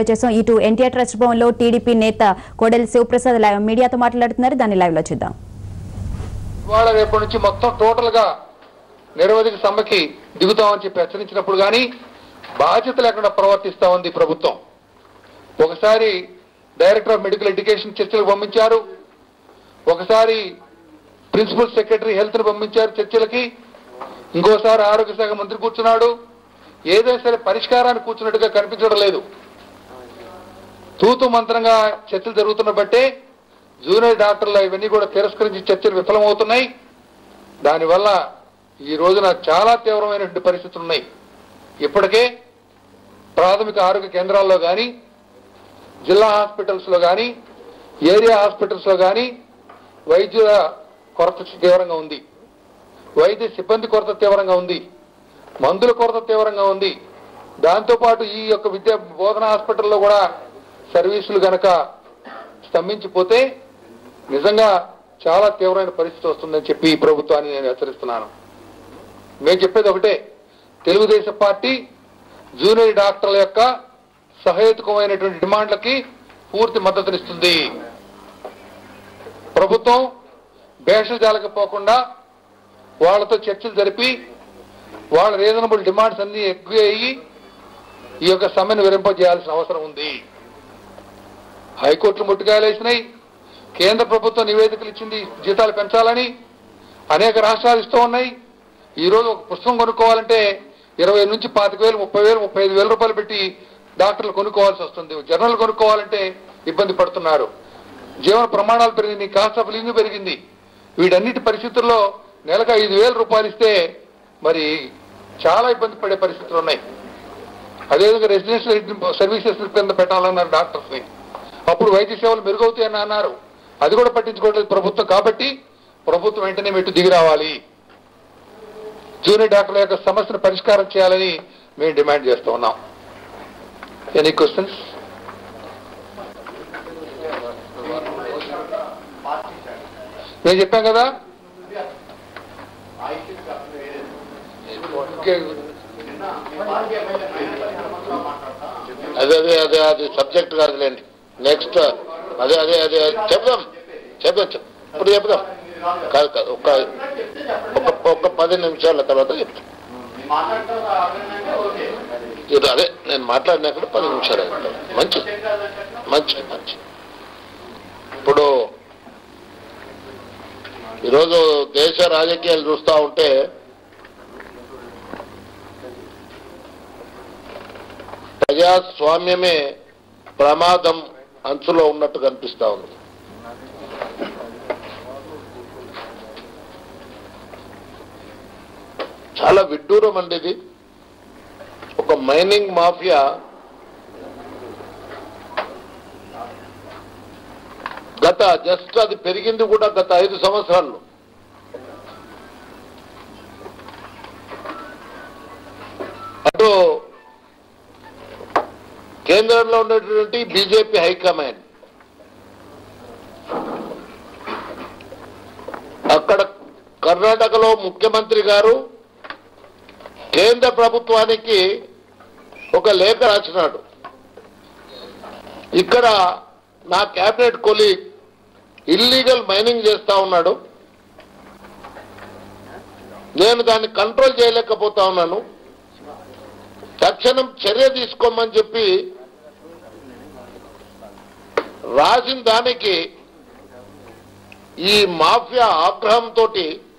చేసాం ఇటు ఎన్టీఆర్ ట్రస్ట్ భవన్ లో టీడీపీ నేత కోడెల శివప్రసాద్ లైవ్ మీడియాతో మాట్లాడుతున్నారు దాన్ని లైవ్ లో చూద్దాం ఇవాళ రేపటి నుంచి మొత్తం టోటల్ గా నిరవధిక సమ్మెకి దిగుతామని చెప్పి హెచ్చరించినప్పుడు కానీ బాధ్యత లేకుండా ప్రవర్తిస్తా ఉంది ప్రభుత్వం ఒకసారి డైరెక్టర్ ఆఫ్ మెడికల్ ఎడ్యుకేషన్ చర్చలకు పంపించారు ఒకసారి ప్రిన్సిపల్ సెక్రటరీ హెల్త్ ని పంపించారు చర్చలకి ఇంకోసారి ఆరోగ్య శాఖ మంత్రి కూర్చున్నాడు ఏదైనా సరే పరిష్కారాన్ని కూర్చున్నట్టుగా కనిపించడం లేదు తూతు మంత్రంగా చర్చలు జరుగుతున్న బట్టే జూనియర్ డాక్టర్లు ఇవన్నీ కూడా తిరస్కరించి చర్చలు విఫలమవుతున్నాయి దానివల్ల ఈ రోజున చాలా తీవ్రమైనటువంటి పరిస్థితులు ఉన్నాయి ఇప్పటికే ప్రాథమిక ఆరోగ్య కేంద్రాల్లో కానీ జిల్లా హాస్పిటల్స్లో కానీ ఏరియా హాస్పిటల్స్లో కానీ వైద్యుల కొరత తీవ్రంగా ఉంది వైద్య సిబ్బంది కొరత తీవ్రంగా ఉంది మందుల కొరత తీవ్రంగా ఉంది దాంతోపాటు ఈ యొక్క విద్యా బోధన హాస్పిటల్లో కూడా సర్వీసులు గనక స్తంభించిపోతే నిజంగా చాలా తీవ్రమైన పరిస్థితి వస్తుందని చెప్పి ఈ ప్రభుత్వాన్ని నేను హెచ్చరిస్తున్నాను మేము చెప్పేది ఒకటే తెలుగుదేశం పార్టీ జూనియర్ డాక్టర్ల యొక్క సహేతుకమైనటువంటి డిమాండ్లకి పూర్తి మద్దతునిస్తుంది ప్రభుత్వం భేషజాలకు పోకుండా వాళ్ళతో చర్చలు జరిపి వాళ్ళ రీజనబుల్ డిమాండ్స్ అన్ని ఎక్కువ అయ్యి ఈ యొక్క సమ్మెను విరింపజేయాల్సిన అవసరం ఉంది హైకోర్టులు ముట్టుకాయలు వేసినాయి కేంద్ర ప్రభుత్వం నివేదికలు ఇచ్చింది జీతాలు పెంచాలని అనేక రాష్ట్రాలు ఇస్తూ ఉన్నాయి ఈ రోజు ఒక పుస్తకం కొనుక్కోవాలంటే ఇరవై నుంచి పాతిక వేలు ముప్పై వేలు ముప్పై ఐదు వేల రూపాయలు పెట్టి డాక్టర్లు కొనుక్కోవాల్సి వస్తుంది జర్నల్ కొనుక్కోవాలంటే ఇబ్బంది పడుతున్నారు జీవన ప్రమాణాలు పెరిగింది కాస్ట్ ఆఫ్ లివింగ్ పెరిగింది వీటన్నిటి పరిస్థితుల్లో నెలకు ఐదు వేల రూపాయలు ఇస్తే మరి చాలా ఇబ్బంది పడే పరిస్థితులు ఉన్నాయి అదేవిధంగా రెసిడెన్షియల్ సర్వీసెస్ కింద పెట్టాలన్నారు డాక్టర్స్ ని అప్పుడు వైద్య సేవలు మెరుగవుతాయని అన్నారు అది కూడా పట్టించుకోవట్లేదు ప్రభుత్వం కాబట్టి ప్రభుత్వం వెంటనే మెట్టు దిగి రావాలి జూనియర్ డాక్టర్ల యొక్క సమస్యను పరిష్కారం చేయాలని మేము డిమాండ్ చేస్తూ ఉన్నాం ఎనీ క్వశ్చన్స్ నేను చెప్పాం కదా ఓకే. అదే అదే అదే అది సబ్జెక్ట్ కాదులేండి నెక్స్ట్ అదే అదే అదే చెప్దాం చెప్దాం చెప్ ఇప్పుడు చెప్దాం కాదు కాదు ఒక ఒక ఒక పది నిమిషాల తర్వాత చెప్తాం ఇది అదే నేను మాట్లాడినాక పది నిమిషాలు అవుతాయి మంచిది మంచిది మంచిది ఇప్పుడు ఈరోజు దేశ రాజకీయాలు చూస్తూ ఉంటే ప్రజాస్వామ్యమే ప్రమాదం అంచులో ఉన్నట్టు కనిపిస్తా ఉంది చాలా విడ్డూరం అండి ఇది ఒక మైనింగ్ మాఫియా గత జస్ట్ అది పెరిగింది కూడా గత ఐదు సంవత్సరాల్లో అటు కేంద్రంలో ఉన్నటువంటి బీజేపీ హైకమాండ్ అక్కడ కర్ణాటకలో ముఖ్యమంత్రి గారు కేంద్ర ప్రభుత్వానికి ఒక లేఖ రాసినాడు ఇక్కడ నా క్యాబినెట్ కొలీగ్ ఇల్లీగల్ మైనింగ్ చేస్తా ఉన్నాడు నేను దాన్ని కంట్రోల్ చేయలేకపోతా ఉన్నాను తక్షణం చర్య తీసుకోమని చెప్పి రాసిన దానికి ఈ మాఫియా ఆగ్రహంతో